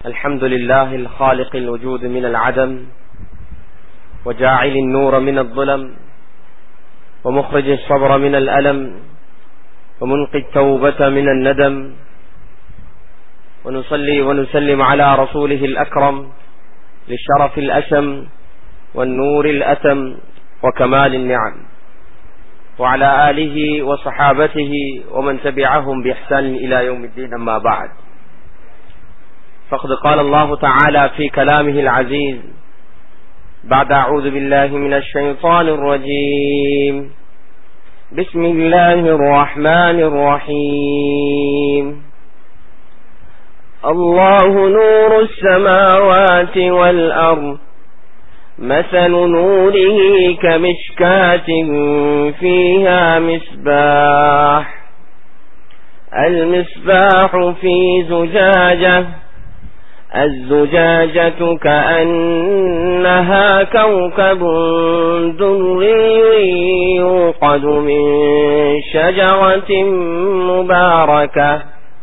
الحمد لله الخالق الوجود من العدم وجاعل النور من الظلم ومخرج الصبر من الألم ومنقي التوبة من الندم ونصلي ونسلم على رسوله الأكرم للشرف الأسم والنور الأتم وكمال النعم وعلى آله وصحابته ومن تبعهم بإحسان إلى يوم الدين أما بعد فقد قال الله تعالى في كلامه العزيز بعد أعوذ بالله من الشيطان الرجيم بسم الله الرحمن الرحيم الله نور السماوات والأرض مثل نوره كمشكاة فيها مصباح المصباح في زجاجة الزجاجة كأنها كوكب دري يوقد من شجرة مباركة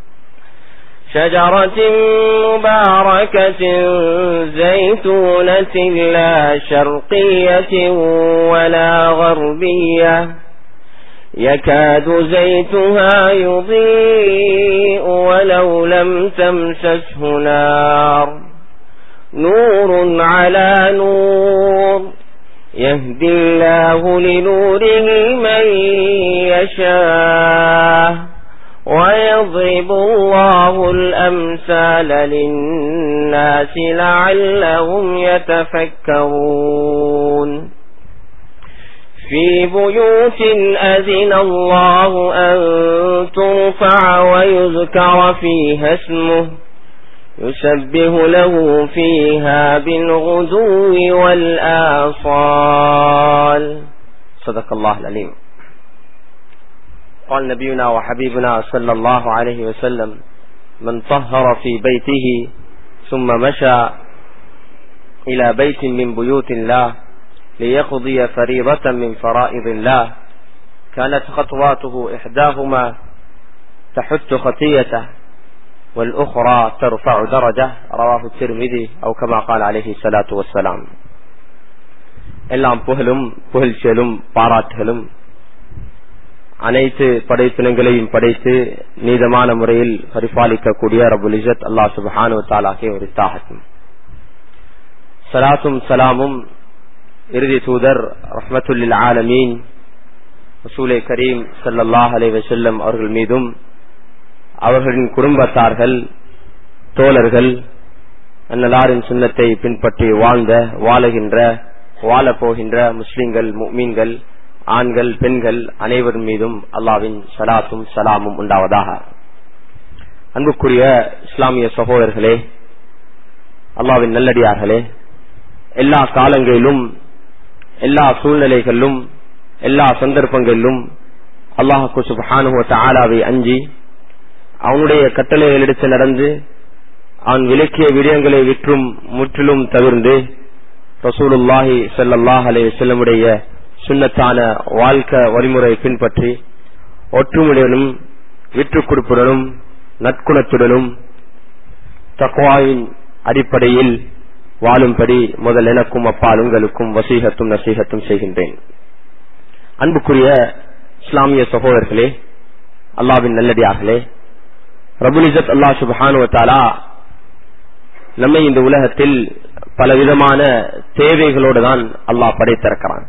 شجرة مباركة زيتونة لا شرقية ولا غربية يكاد زيتها يضيء ولو لم تمسسه نار نور على نور يهدي الله لنوره من يشاء ويضرب الله الأمثال للناس لعلهم يتفكرون في بيوت أذن الله أن ترفع ويذكر فيها اسمه يسبه له فيها بالغدو والآصال صدق الله العليم قال نبينا وحبيبنا صلى الله عليه وسلم من طهر في بيته ثم مشى إلى بيت من بيوت الله ليقضي فريضة من فرائض الله كانت خطواته إحداهما تحت خطيته والأخرى ترفع درجة رواه الترمذي أو كما قال عليه الصلاة والسلام எல்லாம் புகழும் புகழ்ச்சியலும் பாராட்டுகளும் அனைத்து படைப்பினங்களையும் படைத்து நீதமான முறையில் பரிபாலிக்கக்கூடிய ரபுல் இசத் அல்லா சுபஹானு தாலாகிய ஒரு தாகத்தும் சலாத்தும் சலாமும் இறுதி தூதர் ரஹமத்துல்லில் ஆலமீன் ரசூலை கரீம் சல்லாஹ் அலை வசல்லம் அவர்கள் மீதும் அவர்களின் குடும்பத்தார்கள் தோழர்கள் அந்நலாரின் சுண்ணத்தை பின்பற்றி வாழ்ந்த வாழுகின்ற வாழப்போகின்ற முஸ்லிம்கள் மீன்கள் ஆண்கள் பெண்கள் அனைவரும் மீதும் அல்லாவின் சலாத்தும் சலாமும் உண்டாவதாக அன்புக்குரிய இஸ்லாமிய சகோதரர்களே அல்லாவின் நல்லடியார்களே எல்லா காலங்களிலும் எல்லா சூழ்நிலைகளிலும் எல்லா சந்தர்ப்பங்களிலும் அல்லாஹு சுபானுவத்த ஆலாவை அஞ்சி அவனுடைய கட்டளைகள் எடுத்து நடந்து அவன் விலக்கிய விடயங்களை விற்றும் முற்றிலும் தவிர்ந்து ரசூலுல்லாஹி சல்லாஹ் அலே செல்லமுடைய சுண்ணத்தான வாழ்க்கை வழிமுறை பின்பற்றி ஒற்றுமையுடனும் விற்றுக் கொடுப்புடனும் நற்குணத்துடனும் தக்வாவின் அடிப்படையில் வாழும்படி முதல் எனக்கும் அப்பால் உங்களுக்கும் வசீகத்தும் நசீகத்தும் செய்கின்றேன் அன்புக்குரிய இஸ்லாமிய சகோதரர்களே அல்லாவின் நல்லடியார்களே ரபுலிசத் அல்லா சுபானுவத்தாலா நம்மை இந்த உலகத்தில் பலவிதமான தேவைகளோடு தான் அல்லாஹ் படைத்திருக்கிறான்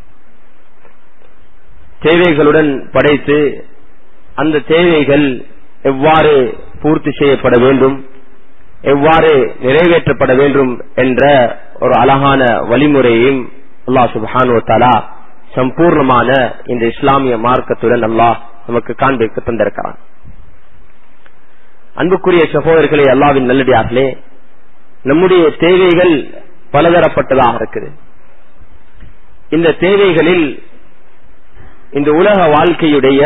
தேவைகளுடன் படைத்து அந்த தேவைகள் எவ்வாறு பூர்த்தி செய்யப்பட வேண்டும் எவ்வாறு நிறைவேற்றப்பட வேண்டும் என்ற ஒரு அழகான வழிமுறையையும் அல்லாஹ் சுபானு தாலா சம்பூர்ணமான இந்த இஸ்லாமிய மார்க்கத்துடன் அல்லாஹ் நமக்கு காண்பிக்க தந்திருக்கிறான் அன்புக்குரிய சகோதரர்களே அல்லாவின் நல்லடியார்களே நம்முடைய தேவைகள் பலதரப்பட்டதாக இருக்குது இந்த தேவைகளில் இந்த உலக வாழ்க்கையுடைய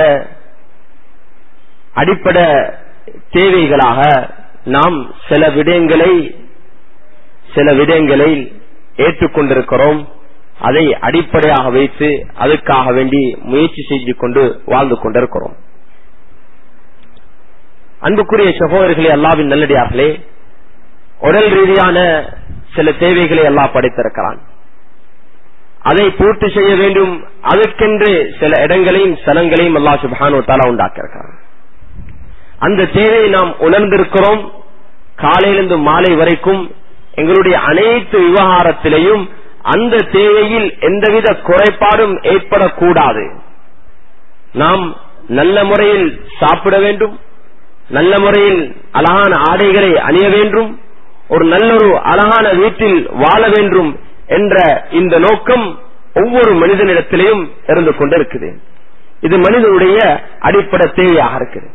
அடிப்படை தேவைகளாக நாம் சில விடயங்களை சில விடயங்களை ஏற்றுக்கொண்டிருக்கிறோம் அதை அடிப்படையாக வைத்து அதுக்காக வேண்டி முயற்சி செய்து கொண்டு வாழ்ந்து கொண்டிருக்கிறோம் அன்புக்குரிய சகோதரர்களே அல்லாவின் நல்லடியார்களே உடல் ரீதியான சில தேவைகளை எல்லாம் படைத்திருக்கிறான் அதை பூர்த்தி செய்ய வேண்டும் அதற்கென்று சில இடங்களையும் ஸ்தலங்களையும் அல்லா சுபானு தாலா உண்டாக்கியிருக்கிறான் அந்த தேவையை நாம் உணர்ந்திருக்கிறோம் காலையிலிருந்து மாலை வரைக்கும் எங்களுடைய அனைத்து விவகாரத்திலையும் அந்த தேவையில் எந்தவித குறைபாடும் ஏற்படக்கூடாது நாம் நல்ல முறையில் சாப்பிட வேண்டும் நல்ல முறையில் அழகான ஆடைகளை அணிய வேண்டும் ஒரு நல்லொரு அழகான வீட்டில் வாழ வேண்டும் என்ற இந்த நோக்கம் ஒவ்வொரு மனிதனிடத்திலையும் இருந்து கொண்டிருக்குது இது மனிதனுடைய அடிப்படை தேவையாக இருக்குது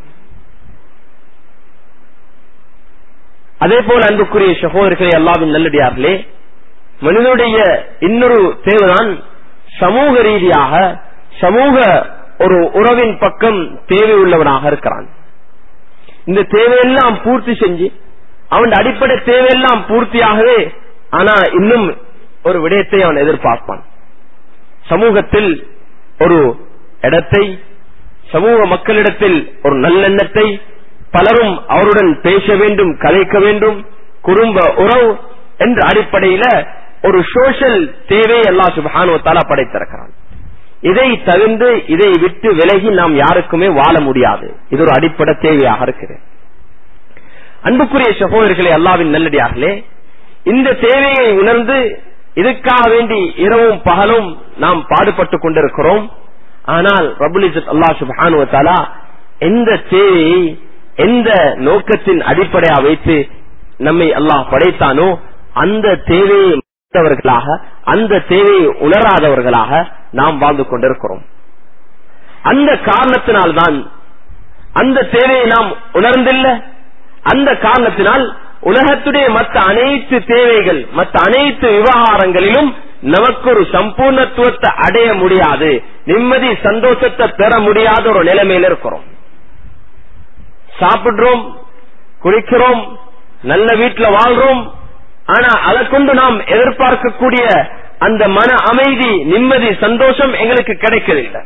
அதே போல அன்புக்குரிய சகோதரர்களே அல்லாவின் நல்லடியார்களே மனிதனுடைய இன்னொரு தேவைதான் சமூக ரீதியாக சமூக ஒரு உறவின் பக்கம் தேவை உள்ளவனாக இருக்கிறான் இந்த தேவையெல்லாம் பூர்த்தி செஞ்சு அவன் அடிப்படை தேவையெல்லாம் பூர்த்தியாகவே ஆனா இன்னும் ஒரு விடயத்தை அவன் எதிர்பார்ப்பான் சமூகத்தில் ஒரு இடத்தை சமூக மக்களிடத்தில் ஒரு நல்லெண்ணத்தை பலரும் அவருடன் பேச வேண்டும் கலைக்க வேண்டும் குடும்ப உறவு என்ற அடிப்படையில ஒரு சோஷியல் தேவை எல்லா சுபானுவத்தால படைத்திருக்கிறான் இதை தவிர்த்து இதை விட்டு விலகி நாம் யாருக்குமே வாழ முடியாது இது ஒரு அடிப்படை தேவையாக இருக்குது அன்புக்குரிய சகோதரர்களே அல்லாவின் நல்லடியார்களே இந்த தேவையை உணர்ந்து இதுக்காக வேண்டி இரவும் பகலும் நாம் பாடுபட்டுக் கொண்டிருக்கிறோம் ஆனால் ரபுலிசத் அல்லா சுபானுவத்தாலா எந்த தேவையை எந்த நோக்கத்தின் அடிப்படையா வைத்து நம்மை அல்லாஹ் படைத்தானோ அந்த தேவையை மறந்தவர்களாக அந்த தேவையை உணராதவர்களாக நாம் வாழ்ந்து கொண்டிருக்கிறோம் அந்த காரணத்தினால்தான் அந்த தேவையை நாம் உணர்ந்தில்லை அந்த காரணத்தினால் உலகத்துடைய மற்ற அனைத்து தேவைகள் மற்ற அனைத்து விவகாரங்களிலும் நமக்கு ஒரு சம்பூர்ணத்துவத்தை அடைய முடியாது நிம்மதி சந்தோஷத்தை பெற முடியாத ஒரு நிலைமையில இருக்கிறோம் சாப்பிடுறோம் குளிக்கிறோம் நல்ல வீட்டுல வாழ்றோம் ஆனா அதை கொண்டு நாம் எதிர்பார்க்கக்கூடிய அந்த மன அமைதி நிம்மதி சந்தோஷம் எங்களுக்கு கிடைக்கவில்லை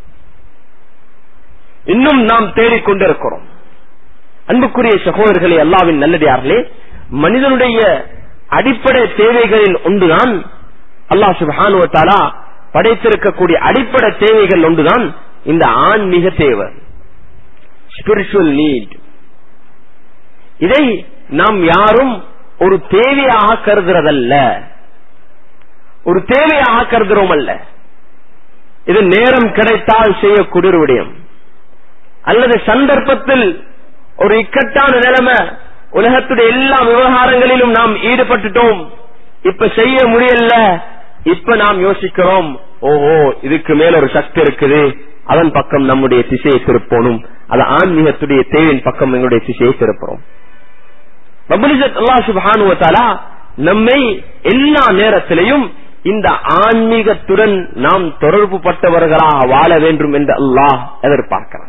இன்னும் நாம் தேடிக்கொண்டிருக்கிறோம் அன்புக்குரிய சகோதரர்களே அல்லாவின் நல்லடியார்களே மனிதனுடைய அடிப்படை தேவைகளில் ஒன்றுதான் அல்லா சுபானுவத்தாலா படைத்திருக்கக்கூடிய அடிப்படை தேவைகள் ஒன்றுதான் இந்த ஆன்மீக தேவை ஸ்பிரிச்சுவல் நீட் இதை நாம் யாரும் ஒரு தேவையாக கருதுறதல்ல ஒரு தேவையாக கருதுறோம் அல்ல இது நேரம் கிடைத்தால் செய்யக்கூடிய ஒரு விடயம் அல்லது சந்தர்ப்பத்தில் ஒரு இக்கட்டான நிலைமை உலகத்துடைய எல்லா விவகாரங்களிலும் நாம் ஈடுபட்டுட்டோம் இப்ப செய்ய முடியல இப்ப நாம் யோசிக்கிறோம் ஓஹோ இதுக்கு மேல ஒரு சக்தி இருக்குது அதன் பக்கம் நம்முடைய திசையை திருப்பணும் அது ஆன்மீகத்துடைய தேவையின் பக்கம் எங்களுடைய திசையை திருப்புறோம் ரபுலிசத் அல்லா சுபானுவத்தாலா நம்மை எல்லா நேரத்திலையும் இந்த ஆன்மீகத்துடன் நாம் தொடர்பு பட்டவர்களாக வாழ வேண்டும் என்று அல்லாஹ் எதிர்பார்க்கிறான்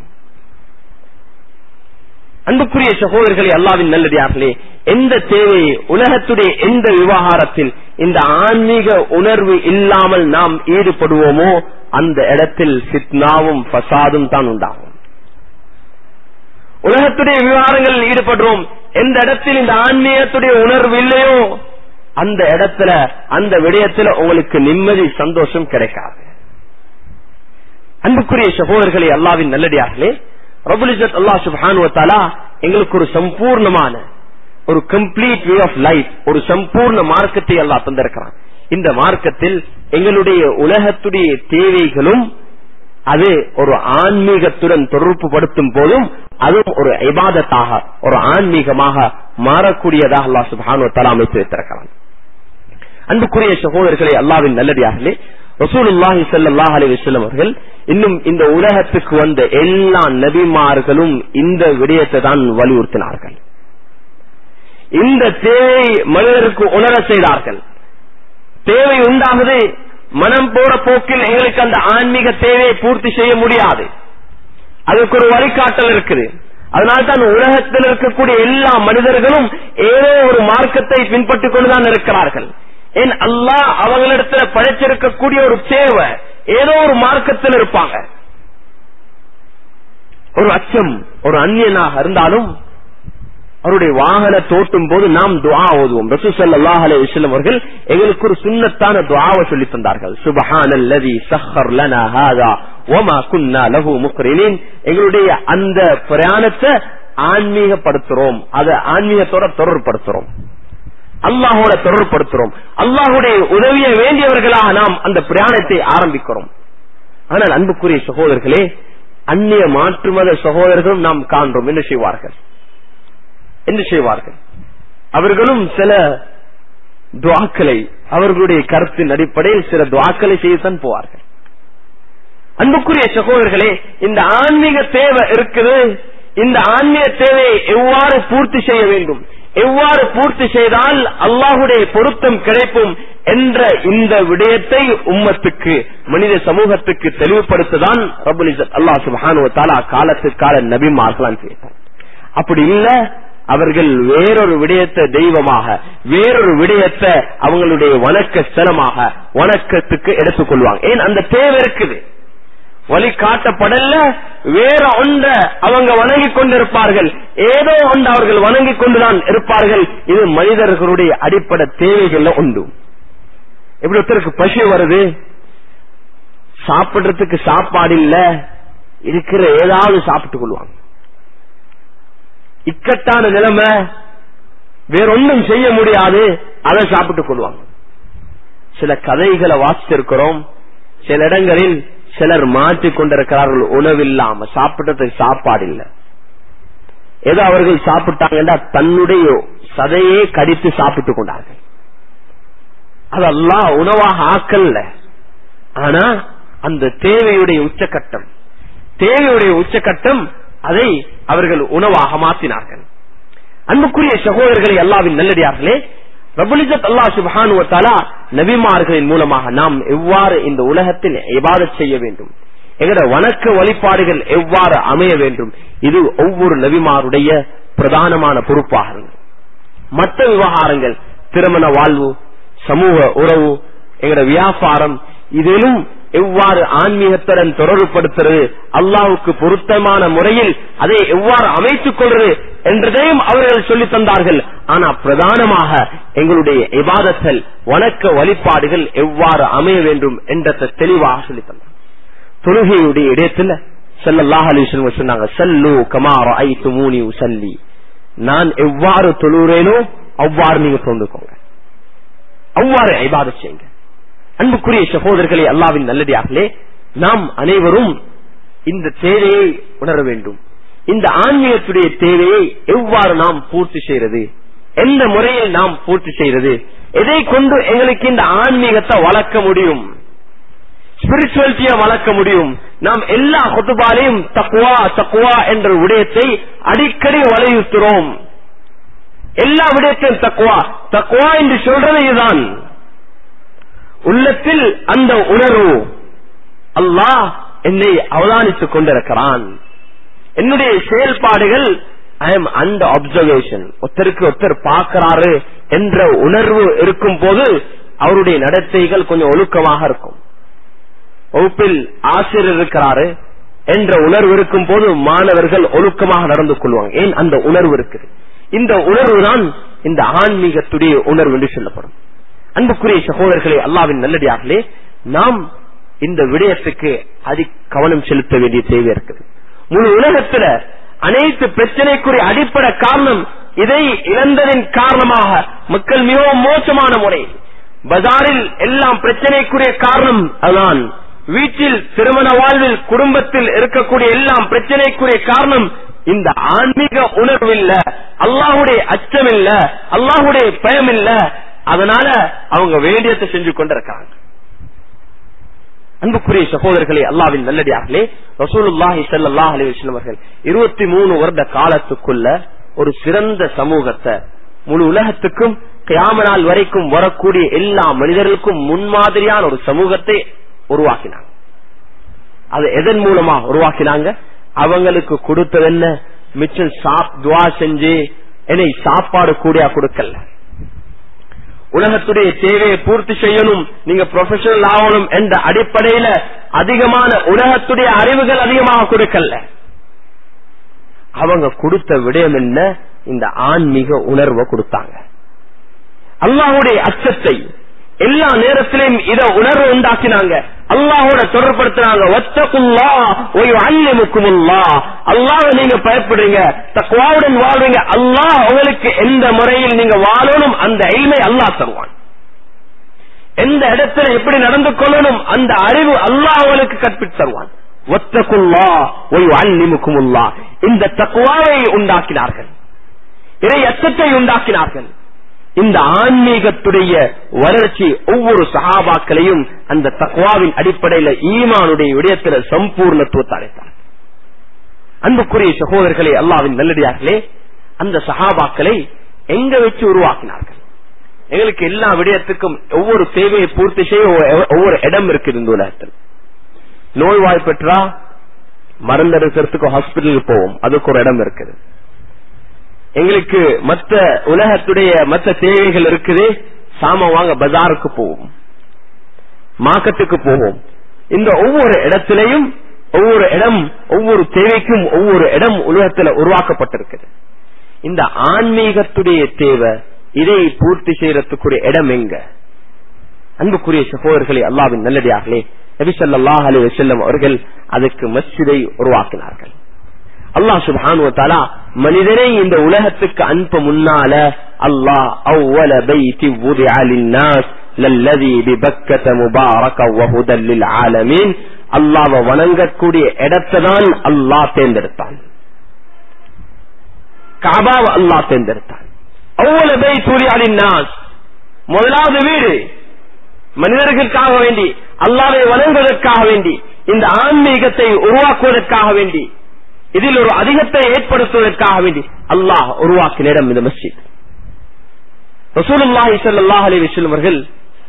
அன்புக்குரிய சகோதரர்களே அல்லாவின் நல்லடியார்களே எந்த தேவை உலகத்துடைய எந்த விவகாரத்தில் இந்த ஆன்மீக உணர்வு இல்லாமல் நாம் ஈடுபடுவோமோ அந்த இடத்தில் சித்னாவும் பசாதும் தான் உண்டாகும் உலகத்துடைய விவகாரங்களில் ஈடுபடுறோம் எந்த இடத்தில் இந்த ஆன்மீகத்துடைய உணர்வு இல்லையோ அந்த இடத்துல அந்த விடயத்துல உங்களுக்கு நிம்மதி சந்தோஷம் கிடைக்காது அன்புக்குரிய சகோதரர்களே அல்லாவின் நல்லடியார்களே ரபுலிசத் அல்லா சுபானுவத்தாலா எங்களுக்கு ஒரு சம்பூர்ணமான ஒரு கம்ப்ளீட் வே ஆஃப் லைஃப் ஒரு சம்பூர்ண மார்க்கத்தை அல்லா தந்திருக்கிறான் இந்த மார்க்கத்தில் எங்களுடைய உலகத்துடைய தேவைகளும் அது ஒரு ஆன்மீகத்துடன் தொடர்பு படுத்தும் போதும் அதுவும் ஒரு இபாதத்தாக ஒரு ஆன்மீகமாக மாறக்கூடியதாக அல்லா சுபானு தலா அமைத்து வைத்திருக்கிறான் அன்புக்குரிய சகோதரர்களே அல்லாவின் நல்லடியார்களே ரசூலுல்லாஹி ஸல்லல்லாஹு அலைஹி வஸல்லம் அவர்கள் இன்னும் இந்த உலகத்துக்கு வந்த எல்லா நபிமார்களும் இந்த விடயத்தை தான் வலியுறுத்தினார்கள் இந்த தேவை மனிதருக்கு உணர செய்தார்கள் தேவை உண்டாகுது மனம் போற போக்கில் எங்களுக்கு அந்த ஆன்மீக தேவையை பூர்த்தி செய்ய முடியாது அதுக்கு ஒரு வழிகாட்டல் இருக்குது அதனால்தான் உலகத்தில் இருக்கக்கூடிய எல்லா மனிதர்களும் ஏதோ ஒரு மார்க்கத்தை பின்பற்றிக் கொண்டுதான் இருக்கிறார்கள் ஏன் அல்லாஹ் அவங்களிடத்துல படைச்சிருக்கக்கூடிய ஒரு தேவை ஏதோ ஒரு மார்க்கத்தில் இருப்பாங்க ஒரு அச்சம் ஒரு அந்நியனாக இருந்தாலும் அவருடைய வாகனத்தை ஓட்டும் போது நாம் துஆ ஓதுவோம் ரசூல் ஸல்லல்லாஹு அலைஹி வஸல்லம் அவர்கள் எங்களுக்கு ஒரு சுன்னத்தான துஆவை சொல்லி தந்தார்கள் சுப்ஹானல்லதி சஹர் லனா ஹாதா வமா குன்னா லஹு முக்ரினீன் எங்களுடைய அந்த பிரயாணத்தை ஆன்மீகப்படுத்துறோம் அதை ஆன்மீகத்தோட தொடர்படுத்துறோம் அல்லாஹோட தொடர்படுத்துறோம் அல்லாஹுடைய உதவிய வேண்டியவர்களாக நாம் அந்த பிரயாணத்தை ஆரம்பிக்கிறோம் ஆனால் அன்புக்குரிய சகோதரர்களே அந்நிய மாற்று மத சகோதரர்களும் நாம் காண்றோம் என்ன செய்வார்கள் என்ன செய்வார்கள் அவர்களும் சில துவாக்களை அவர்களுடைய கருத்தின் அடிப்படையில் சில துவாக்களை செய்துதான் போவார்கள் அன்புக்குரிய சகோதரர்களே இந்த ஆன்மீக தேவை இருக்குது இந்த ஆன்மீக தேவையை எவ்வாறு பூர்த்தி செய்ய வேண்டும் எவ்வாறு பூர்த்தி செய்தால் அல்லாஹுடைய பொருத்தம் கிடைக்கும் என்ற இந்த விடயத்தை உம்மத்துக்கு மனித சமூகத்துக்கு தெளிவுபடுத்ததான் ரபுல் அல்லாஹ் சுபானு தாலா காலத்துக்கு கால நபிமார்களான் செய்தார் அப்படி இல்ல அவர்கள் வேறொரு விடயத்தை தெய்வமாக வேறொரு விடயத்தை அவங்களுடைய வணக்க ஸ்தலமாக வணக்கத்துக்கு எடுத்துக்கொள்வாங்க ஏன் அந்த தேவை இருக்குது வழி காட்டப்படல வேற ஒன்ற அவங்க வணங்கி கொண்டிருப்பார்கள் ஏதோ ஒன்று அவர்கள் வணங்கி கொண்டுதான் இருப்பார்கள் இது மனிதர்களுடைய அடிப்படை தேவைகள்ல உண்டு எப்படி ஒருத்தருக்கு பசி வருது சாப்பிடுறதுக்கு சாப்பாடு இல்ல இருக்கிற ஏதாவது சாப்பிட்டுக் கொள்வாங்க இக்கட்டான நிலைமை வேறொன்னும் செய்ய முடியாது அதை சாப்பிட்டுக் கொள்வாங்க சில கதைகளை வாசித்திருக்கிறோம் சில இடங்களில் சிலர் மாற்றிக் கொண்டிருக்கிறார்கள் உணவில்லாம சாப்பிட்டதுக்கு சாப்பாடு இல்ல ஏதோ அவர்கள் சாப்பிட்டாங்கன்னா தன்னுடைய சதையே கடித்து சாப்பிட்டுக் கொண்டார்கள் அதெல்லாம் உணவாக ஆக்கல்ல ஆனா அந்த தேவையுடைய உச்சக்கட்டம் தேவையுடைய உச்சக்கட்டம் அதை அவர்கள் உணவாக மாற்றினார்கள் அன்புக்குரிய சகோதரர்களை அல்லாவின் நல்லடியார்களே ரபுலிஜத் அல்லா சுபானுவத்தாலா நபிமார்களின் மூலமாக நாம் எவ்வாறு இந்த உலகத்தில் இபாதத் செய்ய வேண்டும் எங்கட வணக்க வழிபாடுகள் எவ்வாறு அமைய வேண்டும் இது ஒவ்வொரு நபிமாருடைய பிரதானமான பொறுப்பாக மற்ற விவகாரங்கள் திருமண வாழ்வு சமூக உறவு எங்கட வியாபாரம் இதிலும் எவ்வாறு ஆன்மீகத்துடன் தொடர்புபடுத்துறது அல்லாவுக்கு பொருத்தமான முறையில் அதை எவ்வாறு அமைத்துக் கொள்வது என்றதையும் அவர்கள் சொல்லி தந்தார்கள் ஆனா பிரதானமாக எங்களுடைய இபாதத்தல் வணக்க வழிபாடுகள் எவ்வாறு அமைய வேண்டும் என்றதை தெளிவாக சொல்லி தந்தார் தொழுகையுடைய இடத்துல செல்லல்லாஹ் அலிஸ்வன் சொன்னாங்க சல்லு கமார ஐ துமூனி சல்லி நான் எவ்வாறு தொழுகிறேனோ அவ்வாறு நீங்க தொண்டுக்கோங்க அவ்வாறு ஐபாத செய்யுங்க அன்புக்குரிய சகோதரர்களே அல்லாவின் நல்லடியாகலே நாம் அனைவரும் இந்த தேவையை உணர வேண்டும் இந்த ஆன்மீகத்துடைய தேவையை எவ்வாறு நாம் பூர்த்தி செய்யறது எந்த முறையில் நாம் பூர்த்தி செய்யறது எதை கொண்டு எங்களுக்கு இந்த ஆன்மீகத்தை வளர்க்க முடியும் ஸ்பிரிச்சுவலிட்டிய வளர்க்க முடியும் நாம் எல்லா கொத்துபாலையும் தக்குவா தக்குவா என்ற விடயத்தை அடிக்கடி வலியுறுத்துறோம் எல்லா விடயத்தையும் தக்குவா தக்குவா என்று சொல்றது இதுதான் உள்ளத்தில் அந்த உணர்வு அல்லாஹ் என்னை அவதானித்துக் கொண்டிருக்கிறான் என்னுடைய செயல்பாடுகள் ஐ எம் அந்த அப்சர்வேஷன் ஒருத்தருக்கு ஒருத்தர் பார்க்கிறாரு என்ற உணர்வு இருக்கும் போது அவருடைய நடத்தைகள் கொஞ்சம் ஒழுக்கமாக இருக்கும் வகுப்பில் ஆசிரியர் இருக்கிறாரு என்ற உணர்வு இருக்கும் போது மாணவர்கள் ஒழுக்கமாக நடந்து கொள்வாங்க ஏன் அந்த உணர்வு இருக்குது இந்த உணர்வு தான் இந்த ஆன்மீகத்துடைய உணர்வு என்று சொல்லப்படும் அன்புக்குரிய சகோதரர்களே அல்லாவின் நல்லடியார்களே நாம் இந்த விடயத்துக்கு அதிக கவனம் செலுத்த வேண்டிய தேவை இருக்குது முழு உலகத்துல அனைத்து பிரச்சனைக்குரிய அடிப்படை காரணம் இதை இழந்ததின் காரணமாக மக்கள் மிகவும் மோசமான முறை பஜாரில் எல்லாம் பிரச்சனைக்குரிய காரணம் அதுதான் வீட்டில் திருமண வாழ்வில் குடும்பத்தில் இருக்கக்கூடிய எல்லாம் பிரச்சனைக்குரிய காரணம் இந்த ஆன்மீக உணர்வு இல்ல அல்லாஹுடைய அச்சம் இல்ல அல்லாஹுடைய பயம் இல்ல அதனால அவங்க வேண்டியத்தை செஞ்சு கொண்டிருக்காங்க அன்புக்குரிய சகோதரர்களே அல்லாவின் நல்லடியார்களே ரசூலுல்லாஹி ஸல்லல்லாஹு அலைஹி வஸல்லம் அவர்கள் 23 வருட காலத்துக்குள்ள ஒரு சிறந்த சமூகத்தை முழு உலகத்துக்கும் கியாம நாள் வரைக்கும் வரக்கூடிய எல்லா மனிதர்களுக்கும் முன்மாதிரியான ஒரு சமூகத்தை உருவாக்கினாங்க அது எதன் மூலமா உருவாக்கினாங்க அவங்களுக்கு கொடுத்தது என்ன மிச்சம் சாப் துவா செஞ்சு என்னை சாப்பாடு கூடியா கொடுக்கல உலகத்துடைய தேவையை பூர்த்தி செய்யணும் நீங்க ப்ரொஃபஷனல் ஆகணும் என்ற அடிப்படையில அதிகமான உலகத்துடைய அறிவுகள் அதிகமாக கொடுக்கல அவங்க கொடுத்த விடயம் என்ன இந்த ஆன்மீக உணர்வை கொடுத்தாங்க அல்லாஹுடைய அச்சத்தை எல்லா நேரத்திலையும் இத உணர்வு உண்டாக்கினாங்க அல்லாஹோட தொடர்படுத்தினாங்க ஒத்தக்குல்லா ஒய் அல்லமுக்குமுல்லா அல்லாஹ் நீங்க பயப்படுறீங்க தக்குவாவுடன் வாழ்றீங்க அல்லாஹ் உங்களுக்கு எந்த முறையில் நீங்க வாழணும் அந்த எய்மை அல்லாஹ் தருவான் எந்த இடத்துல எப்படி நடந்து கொள்ளணும் அந்த அறிவு அல்லாஹ் உங்களுக்கு கற்பித்து தருவான் ஒத்தக்குல்லா ஒய் அல்லிமுக்குமுல்லா இந்த தக்குவாவை உண்டாக்கினார்கள் இறை அச்சத்தை உண்டாக்கினார்கள் இந்த ஆன்மீகத்துடைய வளர்ச்சி ஒவ்வொரு சகாபாக்களையும் அந்த தக்வாவின் அடிப்படையில ஈமானுடைய விடயத்தில் சம்பூர்ணத்துவத்தை அடைத்தார் அன்புக்குரிய சகோதரர்களே அல்லாவின் நல்லடியார்களே அந்த சகாபாக்களை எங்க வச்சு உருவாக்கினார்கள் எங்களுக்கு எல்லா விடயத்துக்கும் ஒவ்வொரு தேவையை பூர்த்தி செய்ய ஒவ்வொரு இடம் இருக்குது இந்த உலகத்தில் நோய்வாய்ப்பற்றா மருந்தெடுக்கிறதுக்கு ஹாஸ்பிட்டலுக்கு போவோம் அதுக்கு ஒரு இடம் இருக்குது எங்களுக்கு மற்ற உலகத்துடைய மற்ற தேவைகள் இருக்குது சாம வாங்க பஜாருக்கு போவோம் மார்க்கெட்டுக்கு போவோம் இந்த ஒவ்வொரு இடத்திலையும் ஒவ்வொரு இடம் ஒவ்வொரு தேவைக்கும் ஒவ்வொரு இடம் உலகத்துல உருவாக்கப்பட்டிருக்குது இந்த ஆன்மீகத்துடைய தேவை இதை பூர்த்தி செய்யறதுக்குரிய இடம் எங்க அன்புக்குரிய சகோதரர்களே அல்லாவின் நல்லடியார்களே நபிசல்லாஹ் அலி வசல்லம் அவர்கள் அதுக்கு மஸ்ஜிதை உருவாக்கினார்கள் அல்லாஹ் சுபானுவத்தாலா மனிதனை இந்த உலகத்துக்கு அனுப்ப முன்னால அல்லாஹ் அவ்வள பைத்தி وضع للناس للذي ببكة مباركا وهدى للعالمين அல்லாஹ் வணங்கக்கூடிய இடத்தை தான் அல்லாஹ் தேர்ந்தெடுத்தான் காபாவை அல்லாஹ் தேர்ந்தெடுத்தான் அவ்வள பைத் وضع للناس முதலாவது வீடு மனிதர்களுக்காக வேண்டி அல்லாவை வணங்குவதற்காக வேண்டி இந்த ஆன்மீகத்தை உருவாக்குவதற்காக வேண்டி இதில் ஒரு அதிகத்தை ஏற்படுத்துவதற்காக வேண்டி அல்லாஹ் உருவாக்கின இடம் இந்த மஸ்ஜித் ரசூலுல்லாஹி ஸல்லல்லாஹு அலைஹி வஸல்லம் அவர்கள்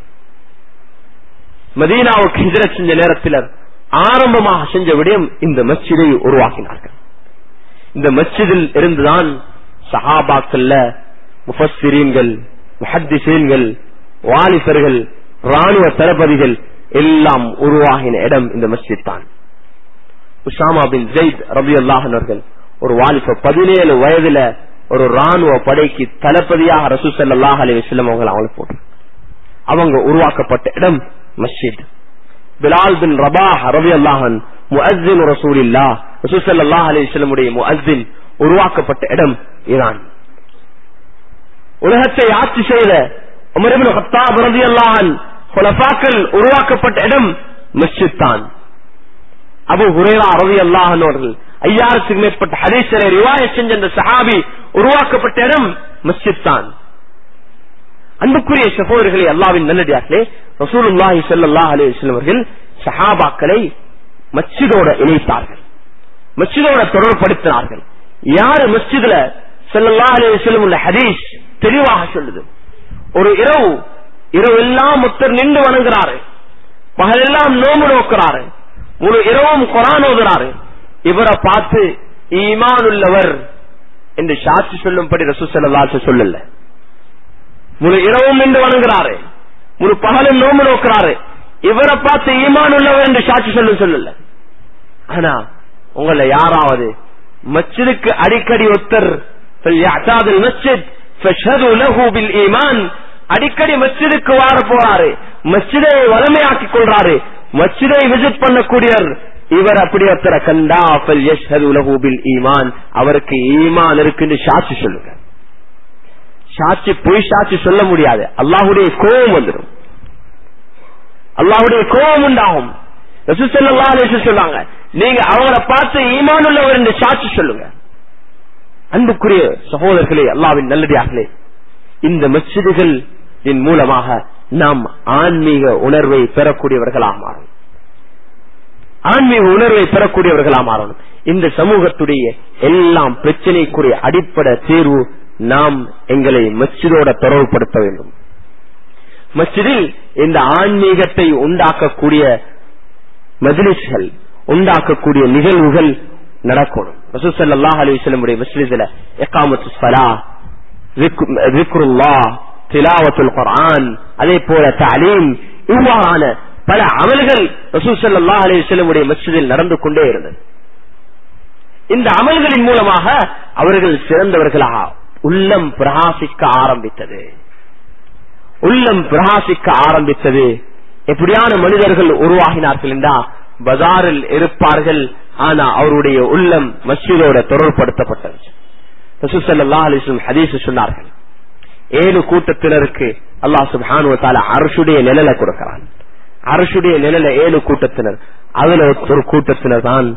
மதீனாவுக்கு ஹிஜ்ரத் செஞ்ச நேரத்தில் ஆரம்பமாக செஞ்ச விடயம் இந்த மஸ்ஜிதை உருவாக்கினார்கள் இந்த மஸ்ஜிதில் இருந்துதான் சஹாபாக்கள்ல முஃபஸ்ஸிரீன்கள் முஹத்திசீன்கள் வாலிபர்கள் ராணுவ தளபதிகள் எல்லாம் உருவாகின இடம் இந்த மஸ்ஜித் தான் உஷாமா பின் ஜெயித் ரபி அல்லாஹர்கள் ஒரு வாலிப பதினேழு வயதுல ஒரு ராணுவ படைக்கு தளபதியாக ரசூ சல்லாஹ் அலி வஸ்லம் அவங்க அவங்களை போட்டு அவங்க உருவாக்கப்பட்ட இடம் மஸ்ஜித் பிலால் பின் ரபாஹ் ரபி அல்லாஹன் முஅஸ்ஸின் ரசூலில்லா ரசூ சல்லாஹ் அலி வஸ்லமுடைய முஅஸ்ஸின் உருவாக்கப்பட்ட இடம் ஈரான் உலகத்தை ஆட்சி செய்த உமரிபின் ஹத்தாப் ரதி அல்லாஹன் குலபாக்கள் உருவாக்கப்பட்ட இடம் மஸ்ஜித் தான் அபு ஹுரேரா ரவி அல்லாஹன் அவர்கள் ஐயாயிரத்துக்கு மேற்பட்ட ஹதீசரை ரிவாய செஞ்ச அந்த சஹாபி உருவாக்கப்பட்ட இடம் மஸ்ஜித் தான் அன்புக்குரிய சகோதரர்களே அல்லாவின் நல்லடியார்களே ரசூலுல்லாஹி ஸல்லல்லாஹு அலைஹி வஸல்லம் அவர்கள் சஹாபாக்களை மஸ்ஜிதோட இணைத்தார்கள் மஸ்ஜிதோட தொடர்படுத்தினார்கள் யாரு மஸ்ஜிதுல ஸல்லல்லாஹு அலைஹி வஸல்லம் உள்ள ஹதீஸ் தெளிவாக சொல்லுது ஒரு இரவு இரவு எல்லாம் முத்தர் நின்று வணங்குறாரு பகலெல்லாம் நோம்பு நோக்கிறாரு முழு இரவும் குரான் ஓதுறாரு இவரை பார்த்து ஈமான் உள்ளவர் என்று சாட்சி சொல்லும்படி ரசூசல்லாசு சொல்லல முழு இரவும் நின்று வணங்குறாரு முழு பகலும் நோம்பு நோக்கிறாரு இவரை பார்த்து ஈமான் உள்ளவர் என்று சாட்சி சொல்லும் சொல்லல ஆனா உங்கள யாராவது மச்சிதுக்கு அடிக்கடி ஒத்தர் ஈமான் அடிக்கடி மஸ்ஜிதுக்கு வார போறாரு மஸ்ஜிதை வலிமையாக்கி கொள்றாரு மஸ்ஜிதை விசிட் பண்ணக்கூடியவர் இவர் அப்படி ஒருத்தரை கண்டா உலகூபில் ஈமான் அவருக்கு ஈமான் இருக்குன்னு சாட்சி சொல்லுங்க சாட்சி பொய் சாட்சி சொல்ல முடியாது அல்லாஹுடைய கோபம் வந்துடும் அல்லாஹுடைய கோபம் உண்டாகும் சொல்லாங்க நீங்க அவங்களை பார்த்து ஈமான் உள்ளவர் என்று சாட்சி சொல்லுங்க அன்புக்குரிய சகோதரர்களே அல்லாவின் நல்லடியார்களே இந்த மஸ்ஜிதுகள் மூலமாக நாம் ஆன்மீக உணர்வை பெறக்கூடியவர்களாக மாறும் ஆன்மீக உணர்வை பெறக்கூடியவர்களாக மாறணும் இந்த சமூகத்துடைய எல்லாம் பிரச்சனைக்குரிய அடிப்படை தேர்வு நாம் எங்களை மஸ்ஜிதோட தொடர்புபடுத்த வேண்டும் மஸ்ஜிதில் இந்த ஆன்மீகத்தை உண்டாக்கக்கூடிய மஜ்லிஸ்கள் உண்டாக்கக்கூடிய நிகழ்வுகள் நடக்கணும் ரசூசல்லாஹ் அலிவசல்லமுடைய மஸ்ஜிதுல எக்காமத்து சலா திலாவத்துல் குரான் அதே போல தாலீம் இவ்வாறான பல அமல்கள் ரசூசல்லா அலிவசல்லமுடைய மஸ்ஜிதில் நடந்து கொண்டே இருந்தது இந்த அமல்களின் மூலமாக அவர்கள் சிறந்தவர்களாக உள்ளம் பிரகாசிக்க ஆரம்பித்தது உள்ளம் பிரகாசிக்க ஆரம்பித்தது எப்படியான மனிதர்கள் உருவாகினார்கள் என்றா பஜாரில் இருப்பார்கள் ஆனா அவருடைய உள்ளம் மஸ்ஜிதோட தொடர்படுத்தப்பட்டது ரசூசல்லா அலிஸ்லம் ஹதீஸ் சொன்னார்கள் ஏழு கூட்டத்தினருக்கு அல்லாஹ் சுபானு தால அரசுடைய நிழலை கொடுக்கிறான் அரசுடைய நிழல ஏழு கூட்டத்தினர் அதுல ஒரு கூட்டத்தினர் தான்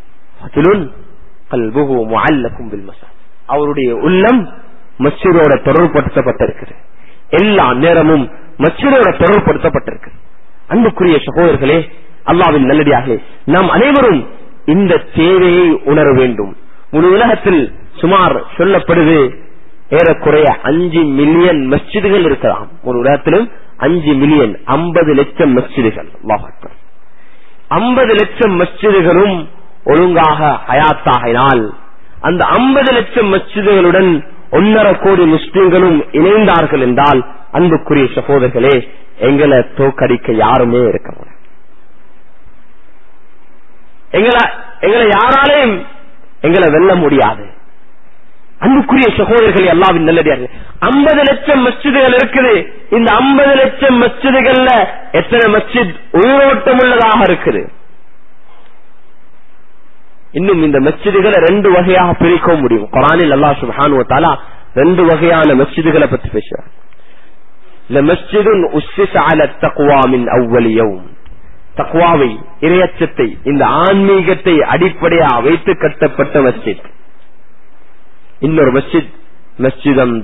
அவருடைய உள்ளம் மஸ்ஜிதோட தொடர்படுத்தப்பட்டிருக்குது எல்லா நேரமும் மஸ்ஜிதோட தொடர்படுத்தப்பட்டிருக்கு அன்புக்குரிய சகோதரர்களே அல்லாவின் நல்லடியாக நாம் அனைவரும் இந்த தேவையை உணர வேண்டும் முழு உலகத்தில் சுமார் சொல்லப்படுது ஏறக்குறைய அஞ்சு மில்லியன் மஸ்ஜிதுகள் இருக்கலாம் ஒரு உலகத்திலும் அஞ்சு மில்லியன் ஐம்பது லட்சம் மஸ்ஜிதுகள் ஐம்பது லட்சம் மஸ்ஜிதுகளும் ஒழுங்காக ஹயாத்தாகினால் அந்த ஐம்பது லட்சம் மஸ்ஜிதுகளுடன் ஒன்னரை கோடி முஸ்லிம்களும் இணைந்தார்கள் என்றால் அன்புக்குரிய சகோதரர்களே எங்களை தோக்கடிக்க யாருமே இருக்க முடியாது எங்களை எங்களை யாராலையும் எங்களை வெல்ல முடியாது அன்புக்குரிய சகோதரர்கள் எல்லாவின் நல்லடியார்கள் ஐம்பது லட்சம் மஸ்ஜிதுகள் இருக்குது இந்த ஐம்பது லட்சம் மஸ்ஜிதுகள்ல எத்தனை மஸ்ஜித் உயிரோட்டம் உள்ளதாக இருக்குது இன்னும் இந்த மஸ்ஜிதுகளை ரெண்டு வகையாக பிரிக்க முடியும் குரானில் அல்லா சுபானு தாலா ரெண்டு வகையான மஸ்ஜிதுகளை பத்தி பேசுறார் தக்குவாவை இரையச்சத்தை இந்த ஆன்மீகத்தை அடிப்படையா வைத்து கட்டப்பட்ட மஸ்ஜித் இன்னொரு மஸ்ஜித் மஸ்ஜிதம்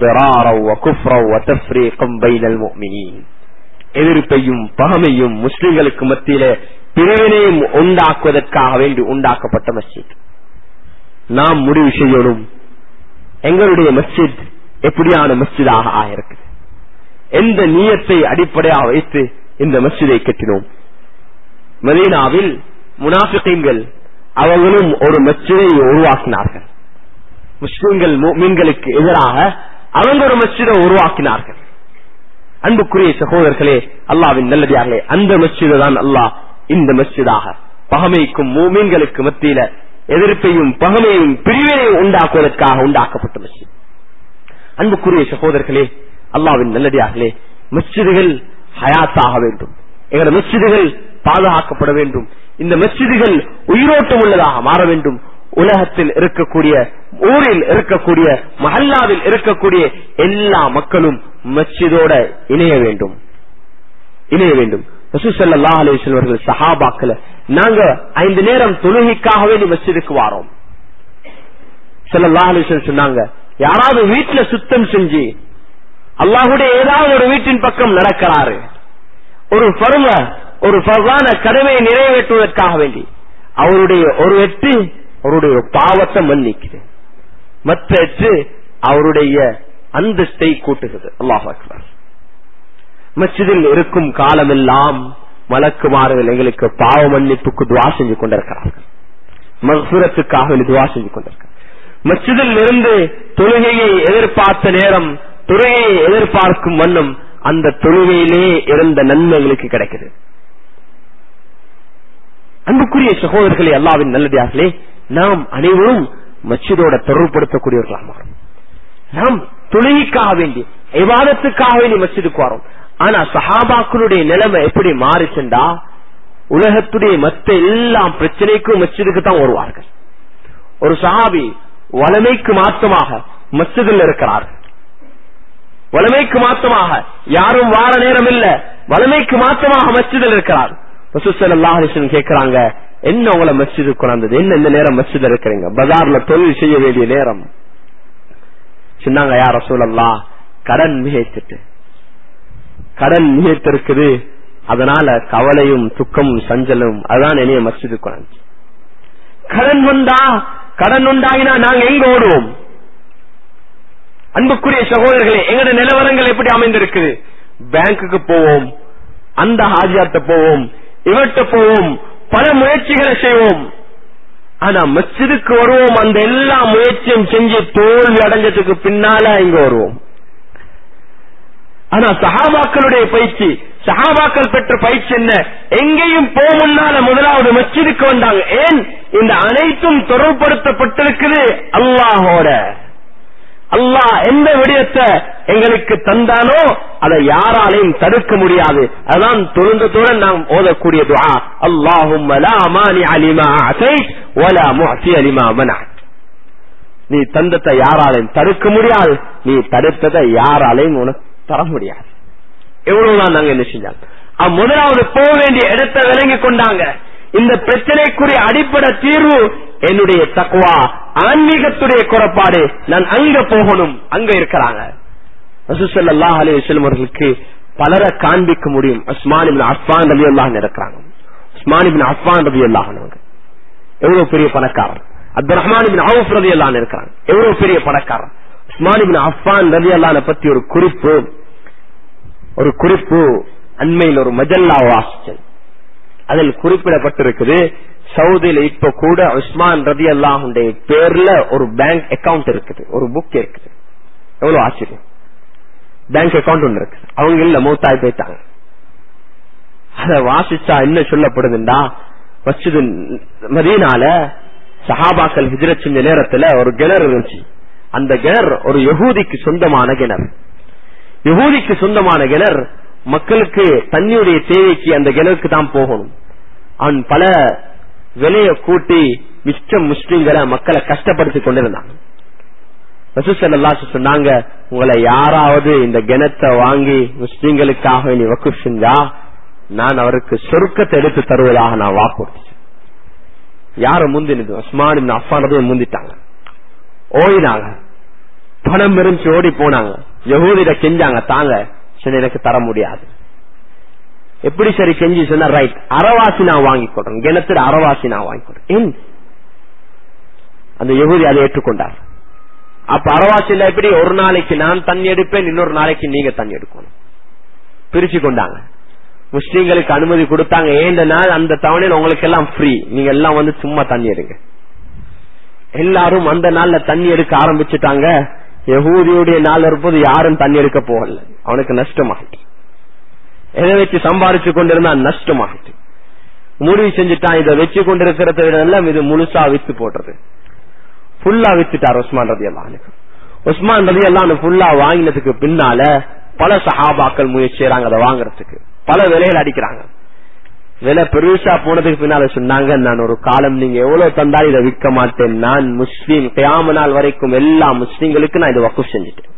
எதிர்ப்பையும் பகமையும் முஸ்லிம்களுக்கு மத்தியில பிரிவினையும் உண்டாக்குவதற்காக வேண்டி உண்டாக்கப்பட்ட மஸ்ஜித் நாம் முடிவு செய்யணும் எங்களுடைய மஸ்ஜித் எப்படியான மஸ்ஜிதாக ஆயிருக்குது எந்த நீயத்தை அடிப்படையாக வைத்து இந்த மஸ்ஜிதை கட்டினோம் மதீனாவில் முனாஃபிகீன்கள் அவர்களும் ஒரு மஸ்ஜிதை உருவாக்கினார்கள் முஸ்லிம்கள் மீன்களுக்கு எதிராக அவங்க ஒரு மஸ்ஜிதை உருவாக்கினார்கள் அன்புக்குரிய சகோதரர்களே அல்லாவின் நல்லதார்களே அந்த மஸ்ஜிதை தான் அல்லாஹ் இந்த மஸ்ஜிதாக பகமைக்கும் மீன்களுக்கு மத்தியில எதிர்ப்பையும் பகமையும் பிரிவினையும் உண்டாக்குவதற்காக உண்டாக்கப்பட்ட மஸ்ஜித் அன்புக்குரிய சகோதரர்களே அல்லாவின் நல்லடியார்களே மஸ்ஜிதுகள் ஹயாத்தாக வேண்டும் எங்களோட மஸ்ஜிதுகள் பாதுகாக்கப்பட வேண்டும் இந்த மஸ்ஜிதுகள் உயிரோட்டம் உள்ளதாக மாற வேண்டும் உலகத்தில் இருக்கக்கூடிய ஊரில் இருக்கக்கூடிய மஹல்லாவில் இருக்கக்கூடிய எல்லா மக்களும் மஸ்ஜிதோட இணைய வேண்டும் இணைய வேண்டும் ரசூசல்லா அலிஸ்வர்கள் சஹாபாக்கள நாங்க ஐந்து நேரம் தொழுகைக்காகவே நீ மஸ்ஜிதுக்கு வாரோம் சல்லா அலிஸ்வன் சொன்னாங்க யாராவது வீட்டுல சுத்தம் செஞ்சு அல்லாஹுடைய ஏதாவது ஒரு வீட்டின் பக்கம் நடக்கிறாரு ஒரு பருவ ஒரு பருவான கடமையை நிறைவேற்றுவதற்காக வேண்டி அவருடைய ஒரு எட்டு அவருடைய பாவத்தை மன்னிக்குது மற்ற எட்டு அவருடைய அந்தஸ்தை கூட்டுகிறது அல்லாஹ் அக்பர் மஸ்ஜிதில் இருக்கும் காலமெல்லாம் மலக்குமார்கள் எங்களுக்கு பாவ மன்னிப்புக்கு துவா செஞ்சு கொண்டிருக்கிறார்கள் மகசுரத்துக்காக துவா செஞ்சு கொண்டிருக்கிறார் மஸ்ஜிதில் இருந்து தொழுகையை எதிர்பார்த்த நேரம் தொழுகையை எதிர்பார்க்கும் வண்ணம் அந்த தொழுகையிலே இருந்த நன்மைகளுக்கு கிடைக்குது அன்புக்குரிய சகோதரர்களே அல்லாவின் நல்லதார்களே நாம் அனைவரும் மச்சிதோட தொடர்புபடுத்தக்கூடியவர்களாக மாறும் நாம் தொழுகைக்காக வேண்டி விவாதத்துக்காக வேண்டி மச்சிதுக்கு வரோம் ஆனா சஹாபாக்களுடைய நிலைமை எப்படி மாறிச்சுண்டா உலகத்துடைய மத்த எல்லா பிரச்சனைக்கும் மச்சிதுக்கு தான் வருவார்கள் ஒரு சஹாபி வளமைக்கு மாற்றமாக மஸ்ஜிதில் இருக்கிறார் வளமைக்கு மாற்றமாக யாரும் வார நேரம் இல்ல வளமைக்கு மாற்றமாக மஸ்ஜிதில் இருக்கிறார் ரசூசல்லாஹிசன் கேட்கிறாங்க என்ன உங்களை மஸ்ஜிது கொண்டாந்தது என்ன இந்த நேரம் மஸ்ஜித் இருக்கிறீங்க பஜார்ல தொழில் செய்ய வேண்டிய நேரம் சொன்னாங்க யார் ரசூலல்லா கடன் மிகைத்துட்டு கடன் மிகைத்திருக்குது அதனால கவலையும் துக்கமும் சஞ்சலும் அதுதான் என்னைய மஸ்ஜிது கொண்டாந்து கடன் வந்தா கடன் உண்டாகினா நாங்க எங்க ஓடுவோம் அன்புக்குரிய சகோதரர்களே எங்கட நிலவரங்கள் எப்படி அமைந்திருக்குது பேங்குக்கு போவோம் அந்த ஹாஜியாட்ட போவோம் இவர்கிட்ட போவோம் பல முயற்சிகளை செய்வோம் ஆனா மஸ்ஜிதுக்கு வருவோம் அந்த எல்லா முயற்சியும் செஞ்சு தோல்வி அடைஞ்சதுக்கு பின்னால இங்க வருவோம் ஆனா சஹாபாக்களுடைய பயிற்சி சஹாபாக்கள் பெற்ற பயிற்சி என்ன எங்கேயும் போ முன்னால முதலாவது மஸ்ஜிதுக்கு வந்தாங்க ஏன் இந்த அனைத்தும் தொடர்படுத்தப்பட்டிருக்குது அல்லாஹோட அல்லாஹ் எந்த விடயத்தை எங்களுக்கு தந்தானோ அதை யாராலையும் தடுக்க முடியாது அதான் தொழுந்தத்துடன் நாம் ஓதக்கூடிய துஆ அல்லாஹும்ம லா மானிஅ லிமா அஸைத் வலா முஅத்திய லிமா மனஅத் நீ தந்தத்தை யாராலையும் தடுக்க முடியாது நீ தடுத்ததை யாராலையும் உனக்கு தர முடியாது எவ்வளவுதான் நாங்க என்ன செஞ்சாங்க அவ முதலாவது போக வேண்டிய இடத்தை விளங்கி கொண்டாங்க இந்த பிரச்சனைக்குரிய அடிப்படை தீர்வு என்னுடைய தக்குவா ஆன்மீகத்துடைய குறைபாடு நான் அங்க போகணும் அங்க இருக்கிறாங்க ரசூசல்லா அலி வசலம் அவர்களுக்கு பலரை காண்பிக்க முடியும் உஸ்மான் இப்னு அஃபான் ரலி அல்லாஹ் இருக்கிறாங்க உஸ்மான் இப்னு அஃபான் ரலி அல்லாஹ் எவ்வளவு பெரிய பணக்காரர் அப்துல் ரஹ்மான் இப்னு அவுஃப் ரலி அல்லாஹ் இருக்கிறாங்க எவ்வளவு பெரிய பணக்காரர் உஸ்மான் இப்னு அஃபான் ரலி அல்லாஹ் பத்தி ஒரு குறிப்பு ஒரு குறிப்பு அண்மையில் ஒரு மஜல்லா வாசிச்சது அதில் குறிப்பிடப்பட்டிருக்குது சவுதியில இப்ப கூட உஸ்மான் ரதி அல்லாஹுடைய பேர்ல ஒரு பேங்க் அக்கவுண்ட் இருக்குது ஒரு புக் இருக்குது எவ்வளவு ஆச்சரியம் பேங்க் அக்கவுண்ட் ஒன்று இருக்கு அவங்க இல்ல மூத்தாய் போயிட்டாங்க அத வாசிச்சா என்ன சொல்லப்படுதுண்டா மஸ்ஜிது மதீனால சஹாபாக்கள் ஹிஜ்ரத் செஞ்ச நேரத்துல ஒரு கிணறு இருந்துச்சு அந்த கிணறு ஒரு யகூதிக்கு சொந்தமான கிணறு யகூதிக்கு சொந்தமான கிணறு மக்களுக்கு தண்ணியுடைய தேவைக்கு அந்த கிணறுக்கு தான் போகணும் அவன் பல விலைய கூட்டி மிச்சம் முஸ்லிம்களை மக்களை கஷ்டப்படுத்தி கொண்டிருந்தாங்க சொன்னாங்க உங்களை யாராவது இந்த கிணத்தை வாங்கி முஸ்லிம்களுக்காக நீ வக்கு செஞ்சா நான் அவருக்கு சொருக்கத்தை எடுத்து தருவதாக நான் வாக்குறுதி யார முந்தினது உஸ்மான் அஃபானதே முந்திட்டாங்க ஓடினாங்க பணம் இருந்துச்சு ஓடி போனாங்க யகூதிட கெஞ்சாங்க தாங்க சரி எனக்கு தர முடியாது எப்படி சரி கெஞ்சி சொன்னா ரைட் அறவாசி நான் வாங்கி கொடுறேன் கிணத்துல அறவாசி நான் வாங்கி கொடுறேன் ஏன் அந்த யகுதி அதை ஏற்றுக்கொண்டார் அப்ப அறவாசியில எப்படி ஒரு நாளைக்கு நான் தண்ணி எடுப்பேன் இன்னொரு நாளைக்கு நீங்க தண்ணி எடுக்கணும் பிரிச்சு கொண்டாங்க முஸ்லீம்களுக்கு அனுமதி கொடுத்தாங்க ஏந்த நாள் அந்த தவணையில் உங்களுக்கு எல்லாம் ஃப்ரீ நீங்க எல்லாம் வந்து சும்மா தண்ணி எடுங்க எல்லாரும் அந்த நாள்ல தண்ணி எடுக்க ஆரம்பிச்சுட்டாங்க யகூதியுடைய நாள் இருப்போது யாரும் தண்ணி எடுக்க போகல அவனுக்கு நஷ்டமாகிட்டு எதை வச்சு சம்பாரிச்சு கொண்டிருந்தா நஷ்டமாகிட்டு முடிவு செஞ்சுட்டான் இதை வச்சு கொண்டிருக்கிறத விட இது முழுசா வித்து போடுறது ஃபுல்லா வித்துட்டார் உஸ்மான் ரதி அல்லானுக்கு உஸ்மான் ரதி அல்லானு ஃபுல்லா வாங்கினதுக்கு பின்னால பல சஹாபாக்கள் முயற்சி செய்யறாங்க அதை வாங்குறதுக்கு பல விலைகள் அடிக்கிறாங்க விலை பெருசா போனதுக்கு பின்னால சொன்னாங்க நான் ஒரு காலம் நீங்க எவ்வளவு தந்தாலும் இதை விற்க மாட்டேன் நான் முஸ்லீம் கியாம நாள் வரைக்கும் எல்லா முஸ்லீம்களுக்கு நான் இதை வக்குப் செஞ்சுட்டேன்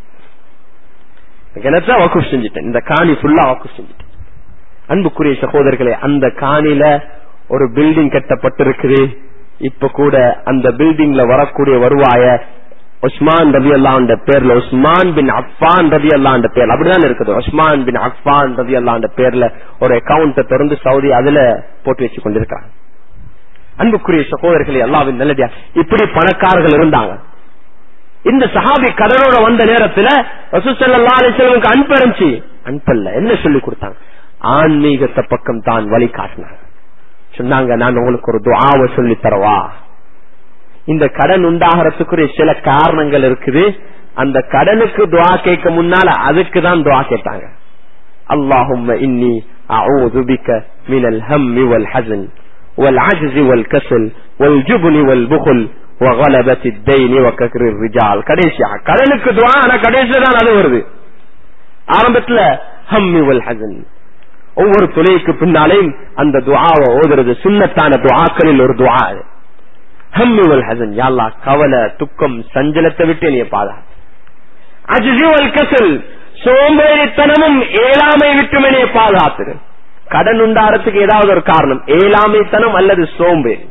கிணத்துல வக்குப் செஞ்சுட்டேன் இந்த காணி ஃபுல்லா வக்குப் செஞ்சுட்டேன் அன்புக்குரிய சகோதரர்களே அந்த காணில ஒரு பில்டிங் கட்டப்பட்டிருக்குது இப்ப கூட அந்த பில்டிங்ல வரக்கூடிய வருவாய உஸ்மான் ரவி அல்லாண்ட பேர்ல உஸ்மான் பின் அஃபான் ரவி அல்லாண்ட பேர்ல அப்படிதான் இருக்குது உஸ்மான் பின் அஃபான் ரவி அல்லாண்ட பேர்ல ஒரு அக்கௌண்ட திறந்து சவுதி அதுல போட்டு வச்சு கொண்டிருக்காங்க அன்புக்குரிய சகோதரர்களே அல்லாவின் நல்லதியா இப்படி பணக்காரர்கள் இருந்தாங்க இந்த சஹாபி கடனோட வந்த நேரத்துல ரசூசல்லா அலிஸ்லமுக்கு அன்பரஞ்சி அன்பல்ல என்ன சொல்லி கொடுத்தாங்க ஆன்மீகத்தை பக்கம் தான் வழி காட்டினாங்க சொன்னாங்க நான் உங்களுக்கு ஒரு துவாவை சொல்லி தரவா இந்த கடன் உண்டாகிறதுக்குரிய சில காரணங்கள் இருக்குது அந்த கடனுக்கு துவா கேட்க முன்னால அதுக்கு தான் துவா கேட்டாங்க அல்லாஹும் இன்னி அஊது பிக மினல் ஹம்மி வல் ஹஸன் வல் அஜ்ஸி வல் கஸல் வல் ஜுப்னி வல் புகுல் وغلبت الدين وكثر الرجال கடைசியா கடனுக்கு துவா ஆனா கடைசியில தான் அது வருது ஆரம்பத்துல ஹம்மி வல் ஹஸன் ஒவ்வொரு துளைக்கு பின்னாலேயும் அந்த துவாவை ஓதுறது சுண்ணத்தான துவாக்களில் ஒரு துவா அது ஹம்முவல் ஹசன் யாழ்லா கவலை துக்கம் சஞ்சலத்தை விட்டு நீ பாதா அஜிவல் கசல் சோம்பேறித்தனமும் ஏழாமை விட்டு என்னைய பாதுகாத்துரு கடன் உண்டாரத்துக்கு ஏதாவது ஒரு காரணம் ஏழாமைத்தனம் அல்லது சோம்பேறி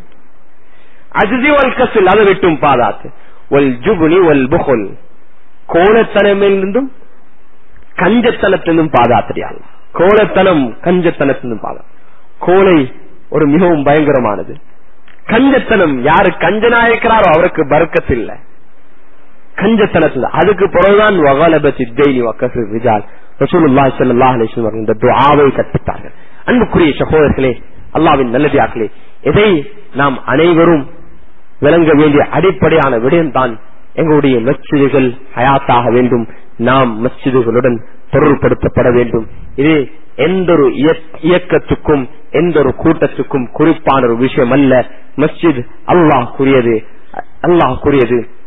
அஜிவல் கசல் அதை விட்டும் பாதாத்து ஒல் ஜுகுனி ஒல் புகொல் கோலத்தனமிருந்தும் கஞ்சத்தனத்திலும் பாதாத்திரியாள் கோலத்தனம் கஞ்சத்தனத்திலும் பாதா கோலை ஒரு மிகவும் பயங்கரமானது கஞ்சத்தனம் யாரு கஞ்சனா இருக்கிறாரோ அவருக்கு பறக்கத்து இல்ல கஞ்சத்தனத்துல அதுக்கு பிறகுதான் வகாலபத்தி தெய்னி வக்கசு ரிஜால் ரசூலுல்லாஹி ஸல்லல்லாஹு அலைஹி வஸல்லம் இந்த துஆவை கற்பித்தார்கள் அன்புக்குரிய சகோதரர்களே அல்லாஹ்வின் நல்லடியார்களே இதை நாம் அனைவரும் விளங்க வேண்டிய அடிப்படையான விடயம் தான் எங்களுடைய மஸ்ஜிதுகள் ஹயாத்தாக வேண்டும் நாம் மஸ்ஜிதுகளுடன் பொருள்படுத்தப்பட வேண்டும் இது எந்த ஒரு இயக்கத்துக்கும் எந்த ஒரு கூட்டத்துக்கும் குறிப்பான ஒரு விஷயம் அல்ல மஸ்ஜித் அல்லாஹ் கூறியது அல்லாஹ் கூறியது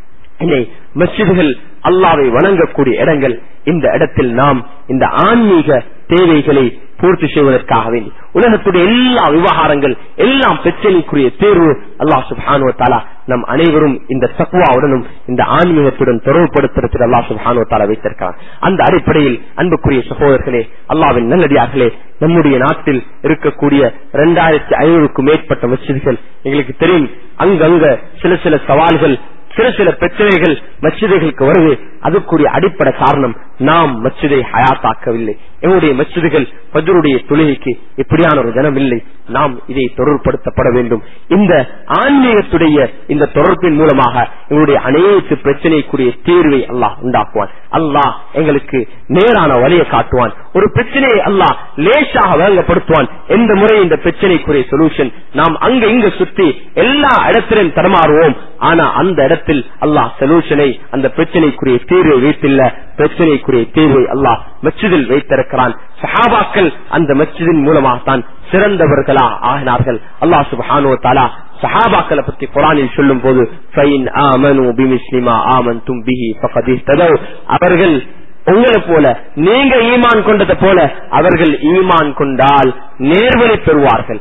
இனி மஸ்ஜிதுகள் அல்லாவை வணங்கக்கூடிய இடங்கள் இந்த இடத்தில் நாம் இந்த ஆன்மீக தேவைகளை பூர்த்தி செய்வதற்காக வேண்டி உலகத்துடைய எல்லா விவகாரங்கள் எல்லாம் பிரச்சனைக்குரிய தேர்வு அல்லாஹ் சுபானு தாலா நம் அனைவரும் இந்த தக்குவாவுடனும் இந்த ஆன்மீகத்துடன் தொடர்புபடுத்துறதுக்கு அல்லாஹ் சுபானு தாலா வைத்திருக்கிறான் அந்த அடிப்படையில் அன்புக்குரிய சகோதரர்களே அல்லாவின் நல்லடியார்களே நம்முடைய நாட்டில் இருக்கக்கூடிய இரண்டாயிரத்தி ஐநூறுக்கும் மேற்பட்ட மசிதிகள் எங்களுக்கு தெரியும் அங்கங்க சில சில சவால்கள் சில சில பிரச்சனைகள் மச்சிதைகளுக்கு வருது அதுக்குரிய அடிப்படை காரணம் நாம் மச்சிதை ஹயாத்தாக்கவில்லை எங்களுடைய மச்சிதுகள் பஜருடைய தொழுகைக்கு இப்படியான ஒரு ஜனம் இல்லை நாம் இதை தொடர்படுத்தப்பட வேண்டும் இந்த ஆன்மீகத்துடைய இந்த தொடர்பின் மூலமாக எங்களுடைய அனைத்து பிரச்சனைக்குரிய தீர்வை அல்லாஹ் உண்டாக்குவான் அல்லாஹ் எங்களுக்கு நேரான வழியை காட்டுவான் ஒரு பிரச்சனையை அல்லாஹ் லேசாக வழங்கப்படுத்துவான் எந்த முறை இந்த பிரச்சனைக்குரிய சொல்யூஷன் நாம் அங்க இங்க சுத்தி எல்லா இடத்திலும் தரமாறுவோம் ஆனா அந்த இடத்தில் அல்லாஹ் சொல்யூஷனை அந்த பிரச்சனைக்குரிய தீர்வை வைத்தில்ல பிரச்சனைக்குரிய தீர்வை அல்லாஹ் மச்சிதில் வைத்திருக்கிறான் சஹாபாக்கள் அந்த மச்சிதின் மூலமாகத்தான் சிறந்தவர்களா ஆகினார்கள் அல்லாஹ் சுபஹானு தாலா சஹாபாக்களை பத்தி குரானில் சொல்லும் போது அவர்கள் உங்களை போல நீங்க ஈமான் கொண்டதை போல அவர்கள் ஈமான் கொண்டால் நேர்வழி பெறுவார்கள்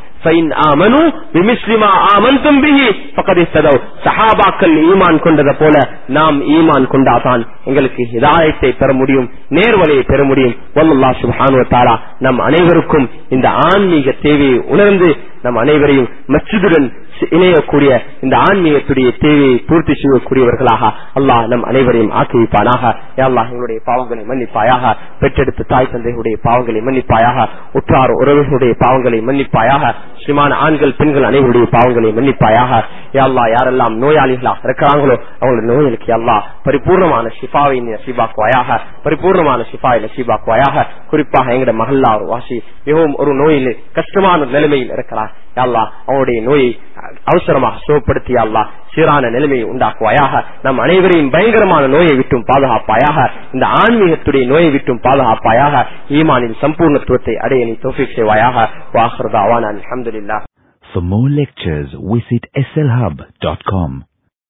சஹாபாக்கள் ஈமான் கொண்டதை போல நாம் ஈமான் கொண்டாதான் எங்களுக்கு ஹிதாயத்தை பெற முடியும் நேர்வழியை பெற முடியும் வல்லல்லா சுபானு தாரா நம் அனைவருக்கும் இந்த ஆன்மீக தேவையை உணர்ந்து நம் அனைவரையும் மச்சிதுடன் இணையக்கூடிய இந்த ஆன்மீகத்துடைய தேவையை பூர்த்தி செய்யக்கூடியவர்களாக அல்லாஹ் நம் அனைவரையும் ஆக்கி வைப்பானாக அல்லாஹ் எங்களுடைய பாவங்களை மன்னிப்பாயாக பெற்றெடுத்த தாய் தந்தைகளுடைய பாவங்களை மன்னிப்பாயாக உற்றார் உறவுகளுடைய பாவங்களை மன்னிப்பாயாக ஸ்ரீமான ஆண்கள் பெண்கள் அனைவருடைய பாவங்களை மன்னிப்பாயாக அல்லா யாரெல்லாம் நோயாளிகளாக இருக்கிறாங்களோ அவங்களுடைய நோய்களுக்கு அல்லா பரிபூர்ணமான ஷிஃபாவை நசீபாக்குவாயாக பரிபூர்ணமான ஷிஃபாவை நசீபாக்குவாயாக குறிப்பாக எங்கட மகல்லா ஒரு வாசி மிகவும் ஒரு நோயில் கஷ்டமான நிலைமையில் இருக்கிறார் அல்லா அவனுடைய நோயை அவசரமாக சுகப்படுத்தி அல்லா சீரான நிலைமையை உண்டாக்குவாயாக நம் அனைவரையும் பயங்கரமான நோயை விட்டும் பாதுகாப்பாயாக இந்த ஆன்மீகத்துடைய நோயை விட்டும் பாதுகாப்பாயாக ஈமானின் சம்பூர்ணத்துவத்தை அடைய நீ தோஃபிக் செய்வாயாக வாஹர்தா அவான் அலமதுல்லா For more lectures, visit slhub.com.